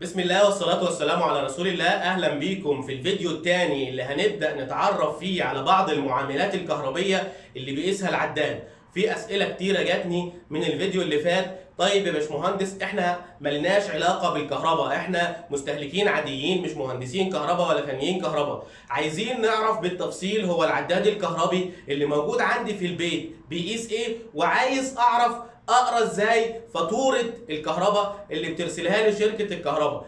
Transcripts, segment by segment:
بسم الله والصلاة والسلام على رسول الله أهلا بيكم في الفيديو الثاني اللي هنبدأ نتعرف فيه على بعض المعاملات الكهربية اللي بيقيسها العداد في أسئلة كتيرة جاتني من الفيديو اللي فات طيب يا باشمهندس احنا ملناش علاقة بالكهرباء احنا مستهلكين عاديين مش مهندسين كهرباء ولا فنيين كهرباء عايزين نعرف بالتفصيل هو العداد الكهربي اللي موجود عندي في البيت بيقيس ايه وعايز اعرف اقرا ازاي فاتوره الكهرباء اللي بترسلها لي شركه الكهرباء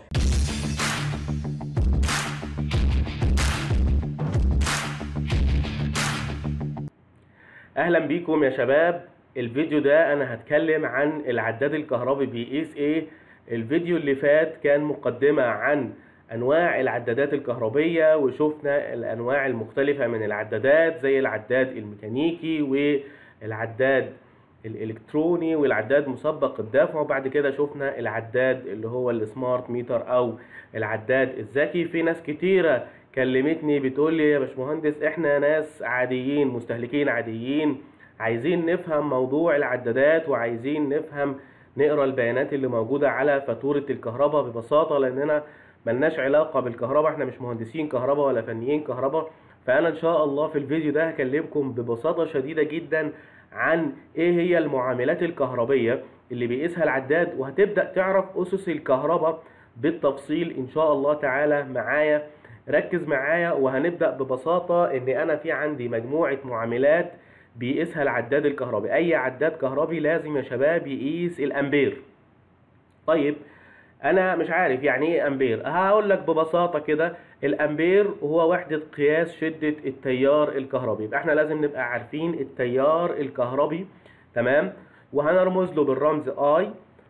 اهلا بيكم يا شباب الفيديو ده انا هتكلم عن العداد الكهربي بيقيس ايه الفيديو اللي فات كان مقدمه عن انواع العدادات الكهربيه وشفنا الانواع المختلفه من العدادات زي العداد الميكانيكي والعداد الالكتروني والعداد مسبق الدفع وبعد كده شفنا العداد اللي هو السمارت ميتر او العداد الذكي في ناس كتيره كلمتني بتقول لي يا باشمهندس احنا ناس عاديين مستهلكين عاديين عايزين نفهم موضوع العدادات وعايزين نفهم نقرا البيانات اللي موجوده على فاتوره الكهرباء ببساطه لاننا ملناش علاقه بالكهرباء احنا مش مهندسين كهرباء ولا فنيين كهرباء فانا ان شاء الله في الفيديو ده هكلمكم ببساطه شديده جدا عن ايه هي المعاملات الكهربيه اللي بيقيسها العداد وهتبدا تعرف اسس الكهرباء بالتفصيل ان شاء الله تعالى معايا ركز معايا وهنبدا ببساطه ان انا في عندي مجموعه معاملات بيقيسها العداد الكهربي اي عداد كهربي لازم يا شباب يقيس الامبير طيب انا مش عارف يعني ايه امبير هقول لك ببساطه كده الامبير هو وحده قياس شده التيار الكهربي يبقى احنا لازم نبقى عارفين التيار الكهربي تمام وهنرمز له بالرمز اي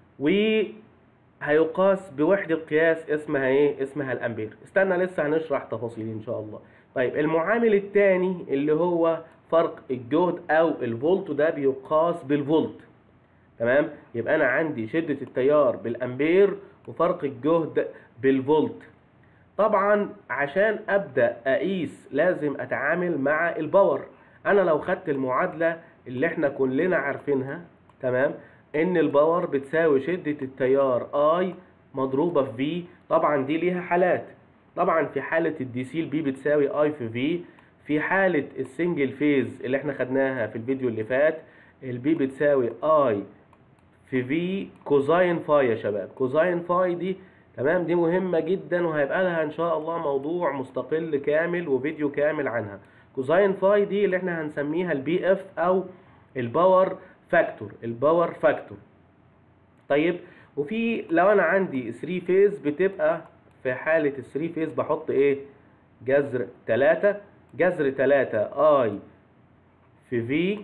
وهيقاس بوحده قياس اسمها ايه اسمها الامبير استنى لسه هنشرح تفاصيل ان شاء الله طيب المعامل الثاني اللي هو فرق الجهد او الفولت ده بيقاس بالفولت تمام يبقى انا عندي شده التيار بالامبير وفرق الجهد بالفولت طبعا عشان ابدا اقيس لازم اتعامل مع الباور انا لو خدت المعادله اللي احنا كلنا عارفينها تمام ان الباور بتساوي شده التيار اي مضروبه في في طبعا دي ليها حالات طبعا في حاله الدي سي البي بتساوي اي في في في حاله السنجل فيز اللي احنا خدناها في الفيديو اللي فات البي بتساوي اي في في كوزاين فاي يا شباب كوزاين فاي دي تمام دي مهمة جدا وهيبقى لها ان شاء الله موضوع مستقل كامل وفيديو كامل عنها كوزاين فاي دي اللي احنا هنسميها البي اف او الباور فاكتور الباور فاكتور طيب وفي لو انا عندي 3 فيز بتبقى في حالة ال 3 فيز بحط ايه جذر 3 جذر 3 اي في في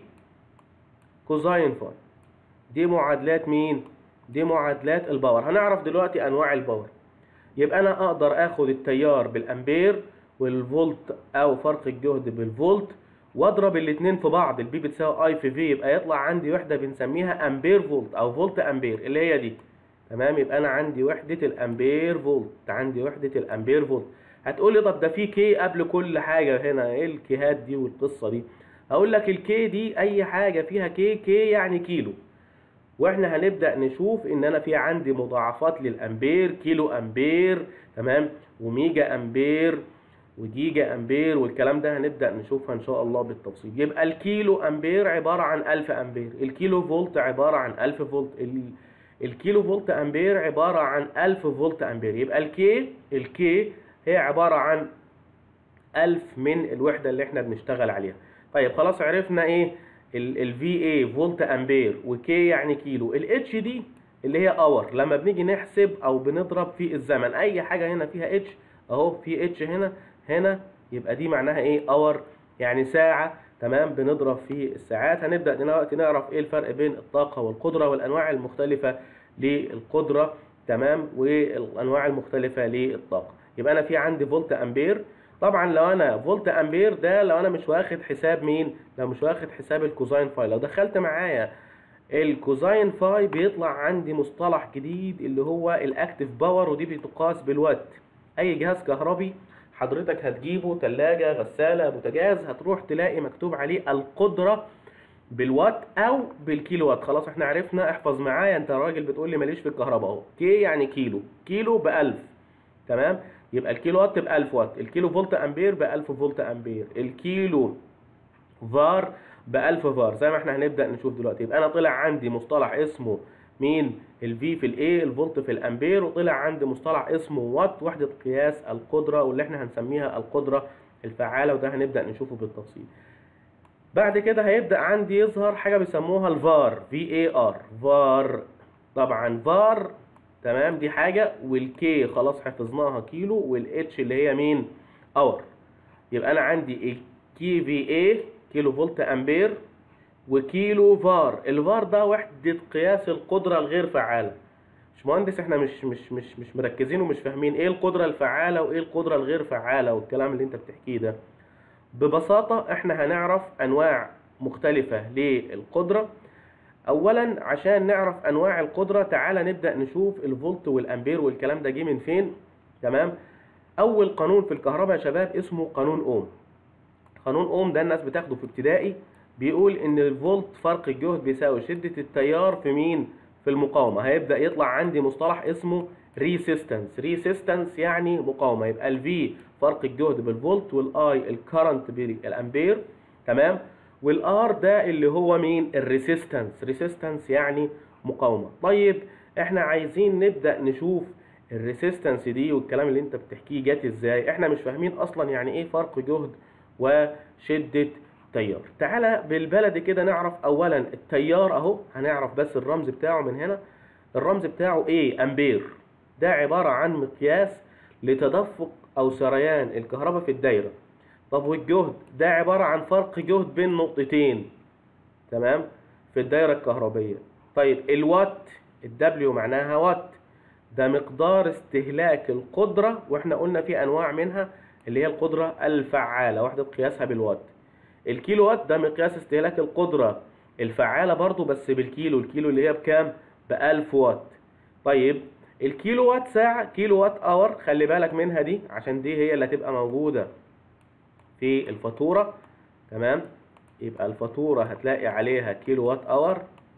كوزاين فاي دي معادلات مين دي معادلات الباور هنعرف دلوقتي انواع الباور يبقى انا اقدر اخد التيار بالامبير والفولت او فرق الجهد بالفولت واضرب الاثنين في بعض البي بتساوي اي في في يبقى يطلع عندي وحده بنسميها امبير فولت او فولت امبير اللي هي دي تمام يبقى انا عندي وحده الامبير فولت عندي وحده الامبير فولت هتقول لي طب ده في كي قبل كل حاجه هنا ايه الكيهات دي والقصه دي هقول لك الكي دي اي حاجه فيها كي كي يعني كيلو واحنا هنبدا نشوف ان انا في عندي مضاعفات للامبير كيلو امبير تمام وميجا امبير وجيجا امبير والكلام ده هنبدا نشوفها ان شاء الله بالتفصيل يبقى الكيلو امبير عباره عن 1000 امبير الكيلو فولت عباره عن 1000 فولت الكيلو فولت امبير عباره عن 1000 فولت امبير يبقى الكي الكي هي عباره عن 1000 من الوحده اللي احنا بنشتغل عليها طيب خلاص عرفنا ايه الفي اي فولت امبير وكي يعني كيلو الاتش دي اللي هي اور لما بنيجي نحسب او بنضرب في الزمن اي حاجه هنا فيها اتش اهو في اتش هنا هنا يبقى دي معناها ايه اور يعني ساعه تمام بنضرب في الساعات هنبدا دلوقتي نعرف ايه الفرق بين الطاقه والقدره والانواع المختلفه للقدره تمام والانواع المختلفه للطاقه يبقى انا في عندي فولت امبير طبعا لو انا فولت امبير ده لو انا مش واخد حساب مين لو مش واخد حساب الكوزاين فاي لو دخلت معايا الكوزاين فاي بيطلع عندي مصطلح جديد اللي هو الاكتف باور ودي بتقاس بالوات اي جهاز كهربي حضرتك هتجيبه تلاجة غسالة بوتاجاز هتروح تلاقي مكتوب عليه القدرة بالوات او بالكيلو وات خلاص احنا عرفنا احفظ معايا انت راجل بتقول لي ماليش في الكهرباء اهو كي يعني كيلو كيلو ب 1000 تمام يبقى الكيلو وات ب 1000 وات الكيلو فولت امبير ب 1000 فولت امبير الكيلو فار ب 1000 فار زي ما احنا هنبدا نشوف دلوقتي يبقى انا طلع عندي مصطلح اسمه مين الفي في الاي الفولت في الامبير وطلع عندي مصطلح اسمه وات وحده قياس القدره واللي احنا هنسميها القدره الفعاله وده هنبدا نشوفه بالتفصيل بعد كده هيبدا عندي يظهر حاجه بيسموها الفار في اي ار فار طبعا فار تمام دي حاجه والكي خلاص حفظناها كيلو والاتش اللي هي مين اور يبقى انا عندي الكي في اي كيلو فولت امبير وكيلو فار الفار ده وحده قياس القدره الغير فعاله مش مهندس احنا مش مش مش مش مركزين ومش فاهمين ايه القدره الفعاله وايه القدره الغير فعاله والكلام اللي انت بتحكيه ده ببساطه احنا هنعرف انواع مختلفه للقدره اولا عشان نعرف انواع القدره تعالى نبدا نشوف الفولت والامبير والكلام ده جه من فين تمام اول قانون في الكهرباء يا شباب اسمه قانون اوم قانون اوم ده الناس بتاخده في ابتدائي بيقول ان الفولت فرق الجهد بيساوي شده التيار في مين في المقاومه هيبدا يطلع عندي مصطلح اسمه ريسيستنس ريسيستنس يعني مقاومه يبقى الفي فرق الجهد بالفولت والاي الكرنت بالامبير تمام والار ده اللي هو مين الريسيستنس ريسيستنس يعني مقاومه طيب احنا عايزين نبدا نشوف الريسيستنس دي والكلام اللي انت بتحكيه جات ازاي احنا مش فاهمين اصلا يعني ايه فرق جهد وشده تيار تعالى بالبلدي كده نعرف اولا التيار اهو هنعرف بس الرمز بتاعه من هنا الرمز بتاعه ايه امبير ده عباره عن مقياس لتدفق او سريان الكهرباء في الدايره طب والجهد ده عباره عن فرق جهد بين نقطتين تمام في الدايره الكهربيه طيب الوات الدبليو معناها وات ده مقدار استهلاك القدره واحنا قلنا في انواع منها اللي هي القدره الفعاله وحده قياسها بالوات الكيلو وات ده مقياس استهلاك القدرة الفعالة برضو بس بالكيلو الكيلو اللي هي بكام ب 1000 وات طيب الكيلو وات ساعة كيلو وات اور خلي بالك منها دي عشان دي هي اللي هتبقى موجودة في الفاتورة تمام يبقى الفاتورة هتلاقي عليها كيلو وات اور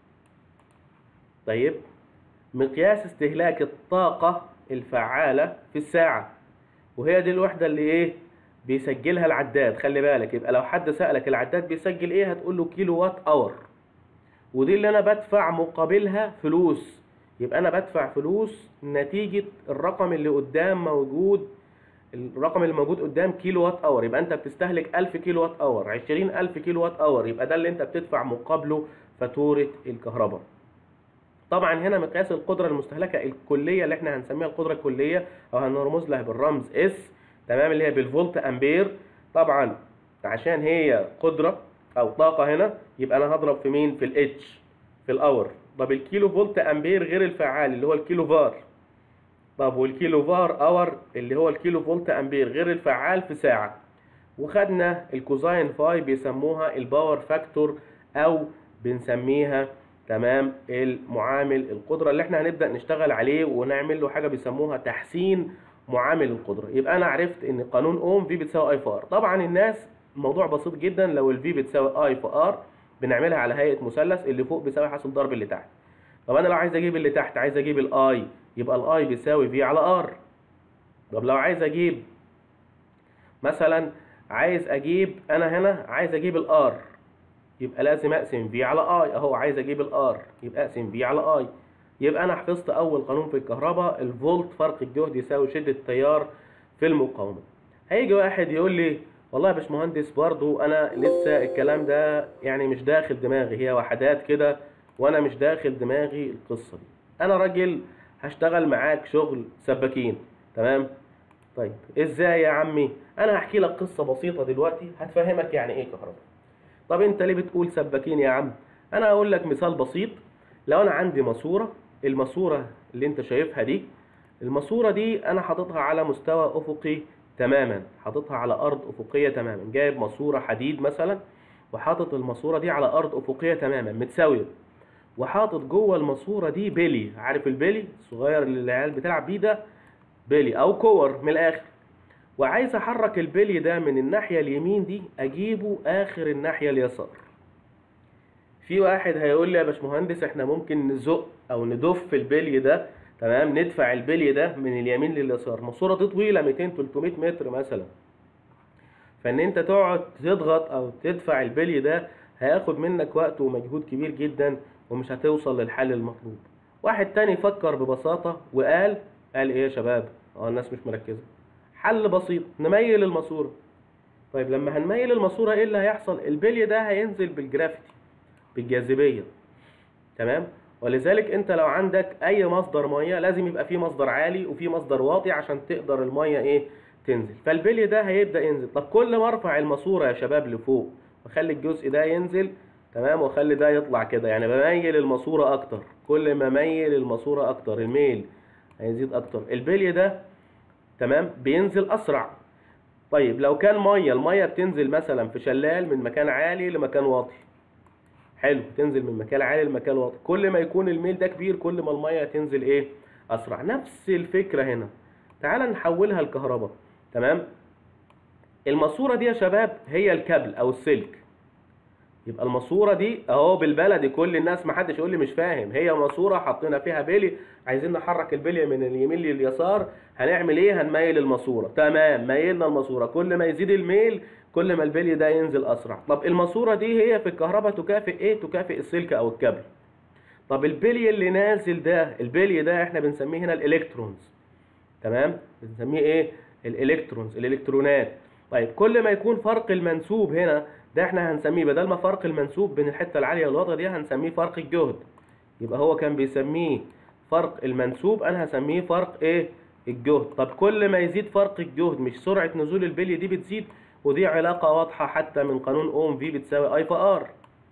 طيب مقياس استهلاك الطاقة الفعالة في الساعة وهي دي الوحدة اللي ايه بيسجلها العداد خلي بالك يبقى لو حد سألك العداد بيسجل ايه هتقول له كيلو وات اور ودي اللي انا بدفع مقابلها فلوس يبقى انا بدفع فلوس نتيجة الرقم اللي قدام موجود الرقم اللي موجود قدام كيلو وات اور يبقى انت بتستهلك 1000 كيلو وات اور 20000 كيلو وات اور يبقى ده اللي انت بتدفع مقابله فاتورة الكهرباء طبعا هنا مقياس القدرة المستهلكة الكلية اللي احنا هنسميها القدرة الكلية او هنرمز لها بالرمز اس تمام اللي هي بالفولت امبير طبعا عشان هي قدره او طاقه هنا يبقى انا هضرب في مين في الاتش في الاور طب الكيلو فولت امبير غير الفعال اللي هو الكيلو فار طب والكيلو فار اور اللي هو الكيلو فولت امبير غير الفعال في ساعه وخدنا الكوزاين فاي بيسموها الباور فاكتور او بنسميها تمام المعامل القدره اللي احنا هنبدا نشتغل عليه ونعمل له حاجه بيسموها تحسين معامل القدره يبقى انا عرفت ان قانون اوم في بتساوي اي في ار طبعا الناس الموضوع بسيط جدا لو الفي بتساوي اي في ار بنعملها على هيئه مثلث اللي فوق بيساوي حاصل ضرب اللي تحت طب انا لو عايز اجيب اللي تحت عايز اجيب الاي يبقى الاي بيساوي في على ار طب لو عايز اجيب مثلا عايز اجيب انا هنا عايز اجيب الار يبقى لازم اقسم في على اي اهو عايز اجيب الار يبقى اقسم في على اي يبقى انا حفظت اول قانون في الكهرباء الفولت فرق الجهد يساوي شده التيار في المقاومه هيجي واحد يقول لي والله يا باشمهندس برضو انا لسه الكلام ده يعني مش داخل دماغي هي وحدات كده وانا مش داخل دماغي القصه دي انا راجل هشتغل معاك شغل سباكين تمام طيب ازاي يا عمي انا هحكي لك قصه بسيطه دلوقتي هتفهمك يعني ايه كهرباء طب انت ليه بتقول سباكين يا عم انا هقول لك مثال بسيط لو انا عندي ماسوره الماسوره اللي انت شايفها دي الماسوره دي انا حاططها على مستوى افقي تماما حاططها على ارض افقيه تماما جايب ماسوره حديد مثلا وحاطط الماسوره دي على ارض افقيه تماما متساويه وحاطط جوه الماسوره دي بيلي عارف البيلي الصغير اللي العيال بتلعب بيه ده بيلي او كور من الاخر وعايز احرك البلي ده من الناحيه اليمين دي اجيبه اخر الناحيه اليسار في واحد هيقول لي يا باشمهندس احنا ممكن نزق او ندف البلي ده تمام ندفع البلي ده من اليمين لليسار الماسوره دي طويله 200 300 متر مثلا فان انت تقعد تضغط او تدفع البلي ده هياخد منك وقت ومجهود كبير جدا ومش هتوصل للحل المطلوب واحد تاني فكر ببساطة وقال قال ايه يا شباب اه الناس مش مركزة حل بسيط نميل الماسورة طيب لما هنميل الماسورة ايه اللي هيحصل البلي ده هينزل بالجرافيتي بالجاذبية تمام ولذلك انت لو عندك اي مصدر ميه لازم يبقى فيه مصدر عالي وفيه مصدر واطي عشان تقدر الميه ايه تنزل فالبلي ده هيبدا ينزل طب كل ما ارفع الماسوره يا شباب لفوق واخلي الجزء ده ينزل تمام واخلي ده يطلع كده يعني بميل الماسوره اكتر كل ما ميل الماسوره اكتر الميل هيزيد اكتر البلي ده تمام بينزل اسرع طيب لو كان ميه الميه بتنزل مثلا في شلال من مكان عالي لمكان واطي حلو تنزل من مكان عالي لمكان واطي كل ما يكون الميل ده كبير كل ما الميه تنزل ايه اسرع نفس الفكره هنا تعال نحولها لكهرباء تمام الماسوره دي يا شباب هي الكابل او السلك يبقى الماسوره دي اهو بالبلدي كل الناس ما حدش يقول لي مش فاهم هي ماسوره حطينا فيها بلي عايزين نحرك البليه من اليمين لليسار هنعمل ايه هنميل الماسوره تمام ميلنا الماسوره كل ما يزيد الميل كل ما البلي ده ينزل اسرع طب الماسوره دي هي في الكهرباء تكافئ ايه تكافئ السلك او الكابل طب البلي اللي نازل ده البلي ده احنا بنسميه هنا الالكترونز تمام بنسميه ايه الالكترونز الالكترونات طيب كل ما يكون فرق المنسوب هنا ده احنا هنسميه بدل ما فرق المنسوب بين الحته العاليه والواطيه دي هنسميه فرق الجهد يبقى هو كان بيسميه فرق المنسوب انا هسميه فرق ايه الجهد طب كل ما يزيد فرق الجهد مش سرعه نزول البلي دي بتزيد ودي علاقه واضحه حتى من قانون اوم في بتساوي اي في ار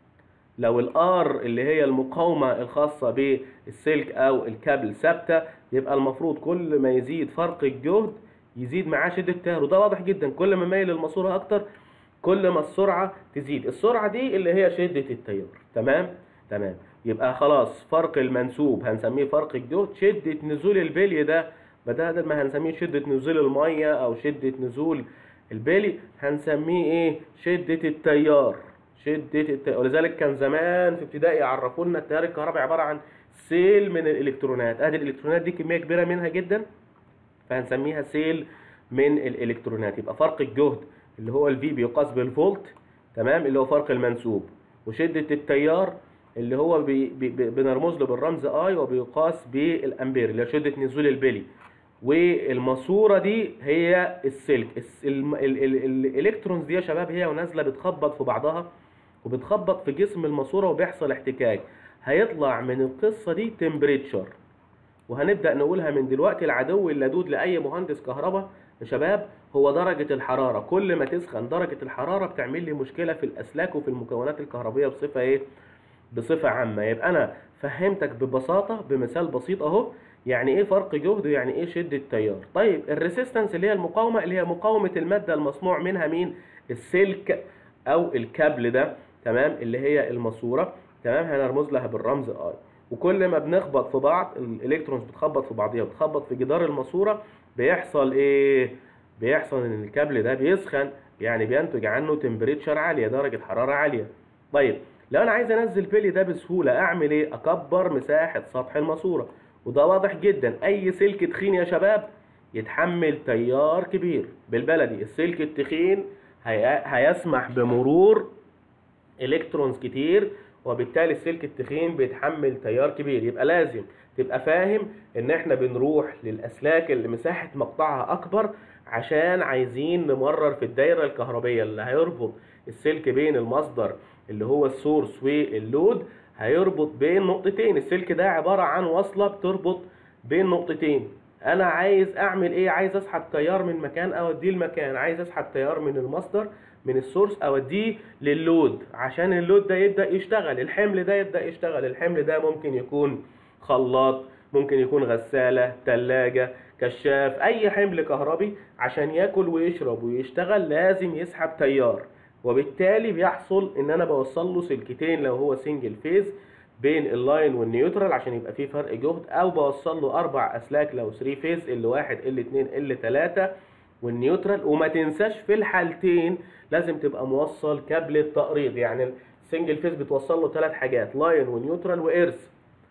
لو الار اللي هي المقاومه الخاصه بالسلك او الكابل ثابته يبقى المفروض كل ما يزيد فرق الجهد يزيد معاه شده التيار وده واضح جدا كل ما مايل الماسوره اكتر كل ما السرعه تزيد السرعه دي اللي هي شده التيار تمام تمام يبقى خلاص فرق المنسوب هنسميه فرق الجهد شده نزول البلي ده بدل ما هنسميه شده نزول الميه او شده نزول البلي هنسميه ايه شده التيار شده التيار ولذلك كان زمان في ابتدائي يعرفوا لنا التيار الكهربائي عباره عن سيل من الالكترونات ادي الالكترونات دي كميه كبيره منها جدا فهنسميها سيل من الالكترونات يبقى فرق الجهد اللي هو الفي بيقاس بالفولت تمام اللي هو فرق المنسوب وشده التيار اللي هو بي بي بنرمز له بالرمز اي وبيقاس بالامبير اللي هي شده نزول البلي والماسوره دي هي السلك الالكترونز دي يا شباب هي ونازله بتخبط في بعضها وبتخبط في جسم الماسوره وبيحصل احتكاك هيطلع من القصه دي تمبريتشر وهنبدا نقولها من دلوقتي العدو اللدود لاي مهندس كهرباء يا شباب هو درجه الحراره كل ما تسخن درجه الحراره بتعمل لي مشكله في الاسلاك وفي المكونات الكهربيه بصفه ايه بصفه عامه يبقى انا فهمتك ببساطه بمثال بسيط اهو يعني ايه فرق جهد ويعني ايه شده تيار طيب الريسيستنس اللي هي المقاومه اللي هي مقاومه الماده المصنوع منها مين السلك او الكابل ده تمام اللي هي الماسوره تمام هنرمز لها بالرمز اي وكل ما بنخبط في بعض الالكترونز بتخبط في بعضيها بتخبط في جدار الماسوره بيحصل ايه بيحصل ان الكابل ده بيسخن يعني بينتج عنه تمبريتشر عاليه درجه حراره عاليه طيب لو انا عايز انزل بيلي ده بسهوله اعمل ايه اكبر مساحه سطح الماسوره وده واضح جدا اي سلك تخين يا شباب يتحمل تيار كبير بالبلدي السلك التخين هي... هيسمح بمرور الكترونز كتير وبالتالي السلك التخين بيتحمل تيار كبير يبقى لازم تبقى فاهم ان احنا بنروح للاسلاك اللي مساحه مقطعها اكبر عشان عايزين نمرر في الدايره الكهربيه اللي هيربط السلك بين المصدر اللي هو السورس واللود هيربط بين نقطتين السلك ده عباره عن وصله بتربط بين نقطتين انا عايز اعمل ايه عايز اسحب تيار من مكان اوديه لمكان عايز اسحب تيار من المصدر من السورس اوديه للود عشان اللود ده يبدا يشتغل الحمل ده يبدا يشتغل الحمل ده ممكن يكون خلاط ممكن يكون غساله ثلاجه كشاف اي حمل كهربي عشان ياكل ويشرب ويشتغل لازم يسحب تيار وبالتالي بيحصل ان انا بوصل له سلكتين لو هو سنجل فيز بين اللاين والنيوترال عشان يبقى فيه فرق جهد او بوصل له اربع اسلاك لو 3 فيز ال 1 ال 2 ال 3 والنيوترال وما تنساش في الحالتين لازم تبقى موصل كابل التقريض يعني السنجل فيز بتوصل له ثلاث حاجات لاين ونيوترال وإرث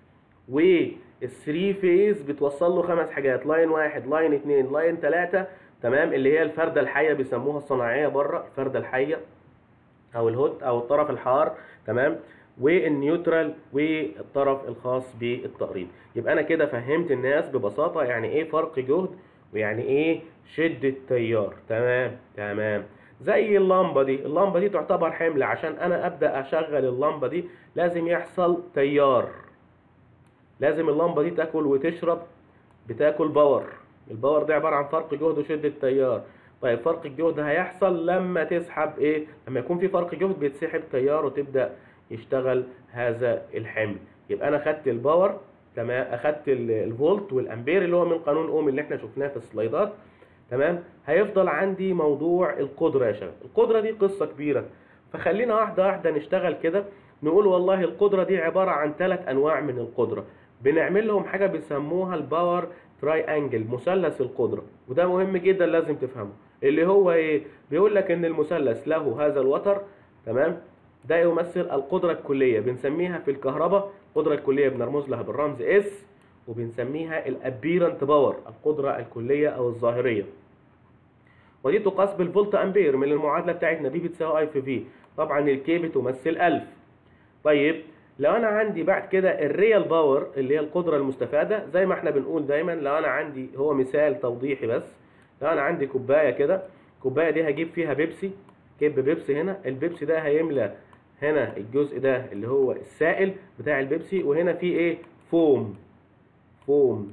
والثري فيز بتوصل له خمس حاجات لاين واحد لاين اتنين لاين تلاتة تمام اللي هي الفردة الحية بيسموها الصناعية بره الفردة الحية او الهوت او الطرف الحار تمام والنيوترال والطرف الخاص بالتقريب يبقى انا كده فهمت الناس ببساطة يعني ايه فرق جهد ويعني ايه شدة تيار تمام تمام زي اللمبة دي اللمبة دي تعتبر حمل عشان انا ابدأ اشغل اللمبة دي لازم يحصل تيار لازم اللمبة دي تاكل وتشرب بتاكل باور الباور ده عبارة عن فرق جهد وشدة تيار طيب فرق الجهد هيحصل لما تسحب ايه لما يكون في فرق جهد بيتسحب تيار وتبدأ يشتغل هذا الحمل يبقى انا خدت الباور تمام اخدت ال- الفولت والامبير اللي هو من قانون اوم اللي احنا شفناه في السلايدات تمام هيفضل عندي موضوع القدرة يا شباب القدرة دي قصة كبيرة فخلينا واحدة واحدة نشتغل كده نقول والله القدرة دي عبارة عن ثلاث أنواع من القدرة بنعمل لهم حاجة بيسموها الباور تراي انجل مثلث القدرة وده مهم جدا لازم تفهمه اللي هو ايه بيقول لك ان المثلث له هذا الوتر تمام ده يمثل القدرة الكلية بنسميها في الكهرباء القدرة الكلية بنرمز لها بالرمز اس وبنسميها الابيرنت باور القدرة الكلية او الظاهرية ودي تقاس بالفولت امبير من المعادله بتاعتنا بي بتساوي اي في في طبعا الكي بتمثل 1000 طيب لو انا عندي بعد كده الريال باور اللي هي القدره المستفاده زي ما احنا بنقول دايما لو انا عندي هو مثال توضيحي بس لو انا عندي كوبايه كده الكوبايه دي هجيب فيها بيبسي كب بيبسي هنا البيبسي ده هيملى هنا الجزء ده اللي هو السائل بتاع البيبسي وهنا في ايه فوم فوم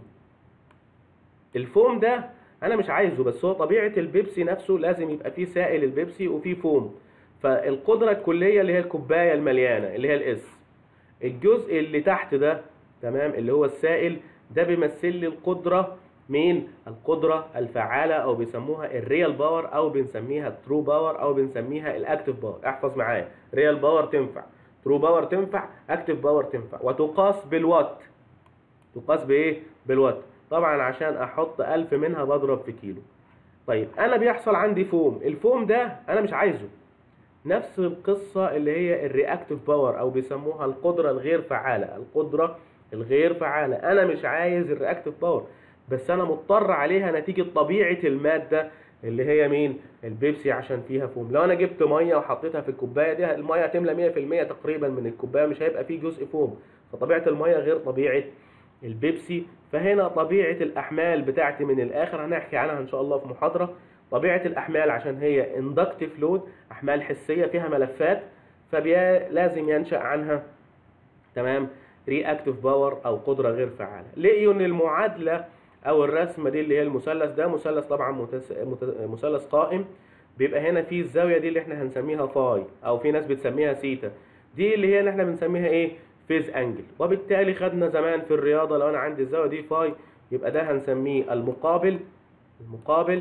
الفوم ده انا مش عايزه بس هو طبيعه البيبسي نفسه لازم يبقى فيه سائل البيبسي وفيه فوم فالقدره الكليه اللي هي الكوبايه المليانه اللي هي الاس الجزء اللي تحت ده تمام اللي هو السائل ده بيمثل لي القدره مين القدره الفعاله او بيسموها الريال باور او بنسميها الترو باور او بنسميها الاكتف باور احفظ معايا ريال باور تنفع ترو باور تنفع اكتف باور تنفع وتقاس بالوات تقاس بايه بالوات طبعا عشان احط 1000 منها بضرب في كيلو طيب انا بيحصل عندي فوم الفوم ده انا مش عايزه نفس القصة اللي هي الرياكتيف باور او بيسموها القدرة الغير فعالة القدرة الغير فعالة انا مش عايز الرياكتيف باور بس انا مضطر عليها نتيجة طبيعة المادة اللي هي مين البيبسي عشان فيها فوم لو انا جبت ميه وحطيتها في الكوبايه دي الميه هتملى 100% تقريبا من الكوبايه مش هيبقى فيه جزء فوم فطبيعه الميه غير طبيعه البيبسي فهنا طبيعه الاحمال بتاعتي من الاخر هنحكي عنها ان شاء الله في محاضره طبيعه الاحمال عشان هي اندكتيف لود احمال حسيه فيها ملفات فلازم ينشا عنها تمام رياكتيف باور او قدره غير فعاله لقيوا ان المعادله او الرسمه دي اللي هي المثلث ده مثلث طبعا متس... مت... مثلث قائم بيبقى هنا في الزاويه دي اللي احنا هنسميها فاي او في ناس بتسميها سيتا دي اللي هي اللي احنا بنسميها ايه فيز انجل وبالتالي خدنا زمان في الرياضه لو انا عندي الزاويه دي فاي يبقى ده هنسميه المقابل المقابل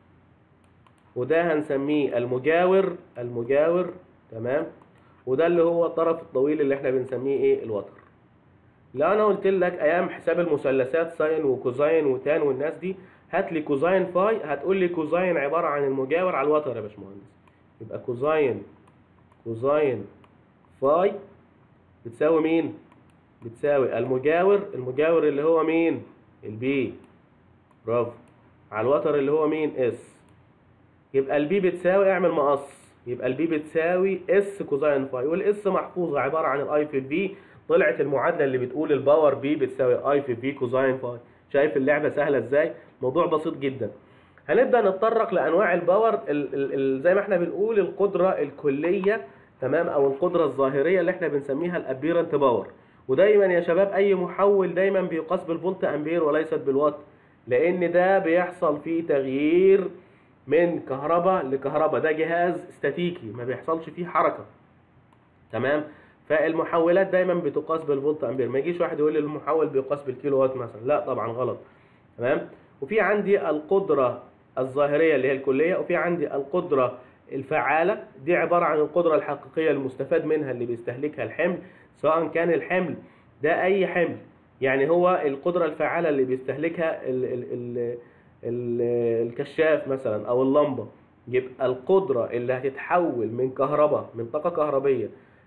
وده هنسميه المجاور المجاور تمام وده اللي هو الطرف الطويل اللي احنا بنسميه ايه الوتر لو انا قلت لك ايام حساب المثلثات ساين وكوزاين وتان والناس دي هات لي كوزاين فاي هتقول لي كوزاين عباره عن المجاور على الوتر يا باشمهندس يبقى كوزاين كوزاين فاي بتساوي مين بتساوي المجاور المجاور اللي هو مين البي برافو على الوتر اللي هو مين اس يبقى البي بتساوي اعمل مقص يبقى البي بتساوي اس كوزاين فاي والاس محفوظه عباره عن الاي في في طلعت المعادله اللي بتقول الباور بي بتساوي اي في في كوزاين فاي شايف اللعبه سهله ازاي موضوع بسيط جدا هنبدا نتطرق لانواع الباور ال ال ال زي ما احنا بنقول القدره الكليه تمام او القدره الظاهريه اللي احنا بنسميها الابيرنت باور ودايما يا شباب اي محول دايما بيقاس بالفولت امبير وليست بالوات لان ده بيحصل فيه تغيير من كهرباء لكهرباء ده جهاز استاتيكي ما بيحصلش فيه حركه تمام فالمحولات دايما بتقاس بالفولت امبير ما يجيش واحد يقول لي المحول بيقاس بالكيلو وات مثلا لا طبعا غلط تمام وفي عندي القدره الظاهريه اللي هي الكليه وفي عندي القدره الفعاله دي عباره عن القدره الحقيقيه المستفاد منها اللي بيستهلكها الحمل سواء كان الحمل ده اي حمل يعني هو القدره الفعاله اللي بيستهلكها ال ال ال ال الكشاف مثلا او اللمبه يبقى القدره اللي هتتحول من كهرباء من طاقه كهربيه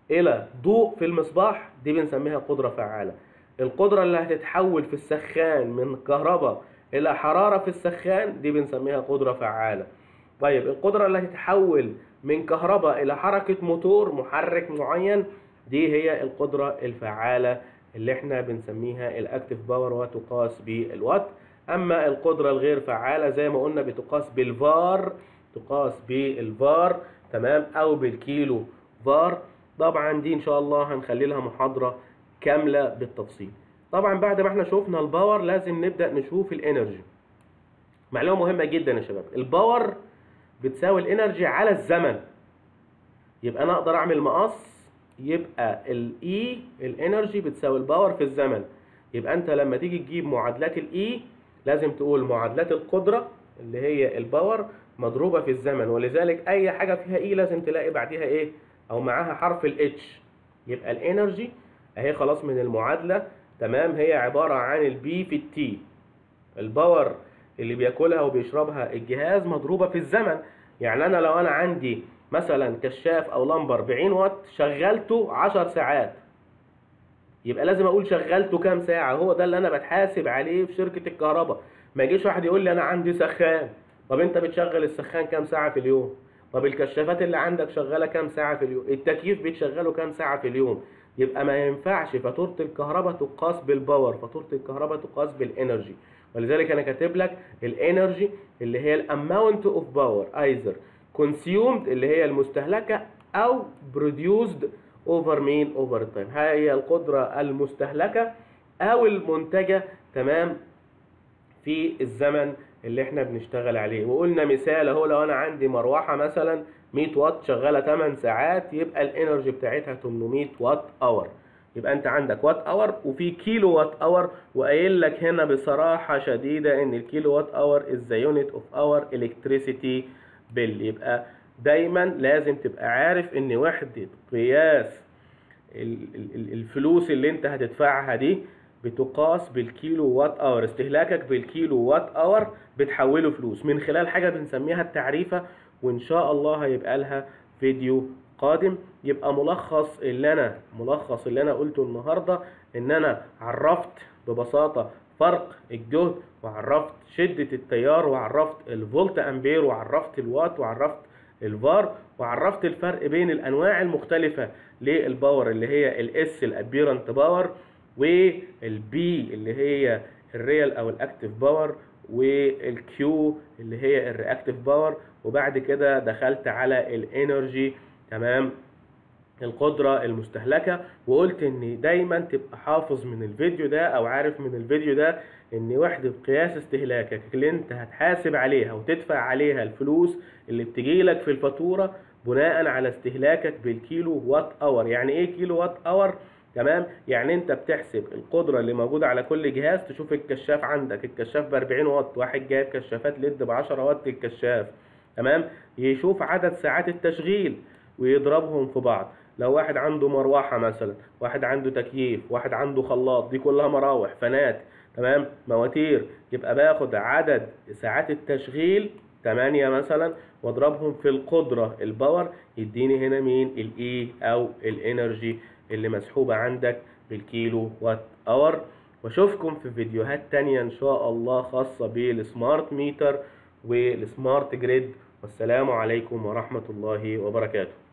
الى ضوء في المصباح دي بنسميها قدره فعاله القدره اللي هتتحول في السخان من كهرباء الى حراره في السخان دي بنسميها قدره فعاله طيب القدره اللي هتتحول من كهرباء الى حركه موتور محرك معين دي هي القدره الفعاله اللي احنا بنسميها الاكتف باور وتقاس بالوات اما القدره الغير فعاله زي ما قلنا بتقاس بالفار تقاس بالفار تمام او بالكيلو فار طبعا دي ان شاء الله هنخلي لها محاضره كامله بالتفصيل طبعا بعد ما احنا شفنا الباور لازم نبدا نشوف الانرجي معلومه مهمه جدا يا شباب الباور بتساوي الانرجي على الزمن يبقى انا اقدر اعمل مقص يبقى الاي الانرجي بتساوي الباور في الزمن يبقى انت لما تيجي تجيب معادلات الاي لازم تقول معادلات القدره اللي هي الباور مضروبه في الزمن ولذلك اي حاجه فيها اي لازم تلاقي بعديها ايه او معاها حرف الاتش يبقى الانرجي اهي خلاص من المعادله تمام هي عباره عن البي في التي الباور اللي بياكلها وبيشربها الجهاز مضروبه في الزمن يعني انا لو انا عندي مثلا كشاف او لمبه 40 واط شغلته 10 ساعات يبقى لازم اقول شغلته كام ساعه هو ده اللي انا بتحاسب عليه في شركه الكهرباء ما يجيش واحد يقول لي انا عندي سخان طب انت بتشغل السخان كام ساعه في اليوم طب الكشافات اللي عندك شغاله كام ساعه في اليوم التكييف بتشغله كام ساعه في اليوم يبقى ما ينفعش فاتوره الكهرباء تقاس بالباور فاتوره الكهرباء تقاس بالانرجي ولذلك انا كاتب لك الانرجي اللي هي الاماونت اوف باور ايزر consumed اللي هي المستهلكه او produced over مين over time هي القدره المستهلكه او المنتجه تمام في الزمن اللي احنا بنشتغل عليه وقلنا مثال اهو لو انا عندي مروحه مثلا 100 واط شغاله 8 ساعات يبقى الانرجي بتاعتها 800 واط اور يبقى انت عندك وات اور وفي كيلو وات اور وقايل لك هنا بصراحه شديده ان الكيلو وات اور از ذا يونت اوف اور الكتريسيتي بيل يبقى دايما لازم تبقى عارف ان وحده قياس الفلوس اللي انت هتدفعها دي بتقاس بالكيلو وات اور استهلاكك بالكيلو وات اور بتحوله فلوس من خلال حاجه بنسميها التعريفه وان شاء الله هيبقى لها فيديو قادم يبقى ملخص اللي انا ملخص اللي انا قلته النهارده ان انا عرفت ببساطه فرق الجهد وعرفت شدة التيار وعرفت الفولت امبير وعرفت الوات وعرفت الفار وعرفت الفرق بين الانواع المختلفة للباور اللي هي الاس الابيرنت باور والبي اللي هي الريال او الاكتف باور والكيو اللي هي الرياكتيف باور وبعد كده دخلت على الانرجي تمام القدرة المستهلكة وقلت ان دايما تبقى حافظ من الفيديو ده او عارف من الفيديو ده ان وحدة قياس استهلاكك اللي انت هتحاسب عليها وتدفع عليها الفلوس اللي بتجيلك في الفاتورة بناء على استهلاكك بالكيلو وات اور يعني ايه كيلو وات اور تمام يعني انت بتحسب القدرة اللي موجودة على كل جهاز تشوف الكشاف عندك الكشاف ب 40 واط واحد جايب كشافات ليد ب 10 واط الكشاف تمام يشوف عدد ساعات التشغيل ويضربهم في بعض لو واحد عنده مروحة مثلا واحد عنده تكييف واحد عنده خلاط دي كلها مراوح فنات تمام مواتير يبقى باخد عدد ساعات التشغيل 8 مثلا واضربهم في القدرة الباور يديني هنا مين الاي او الانرجي اللي مسحوبة عندك بالكيلو وات اور واشوفكم في فيديوهات تانية ان شاء الله خاصة بالسمارت ميتر والسمارت جريد والسلام عليكم ورحمة الله وبركاته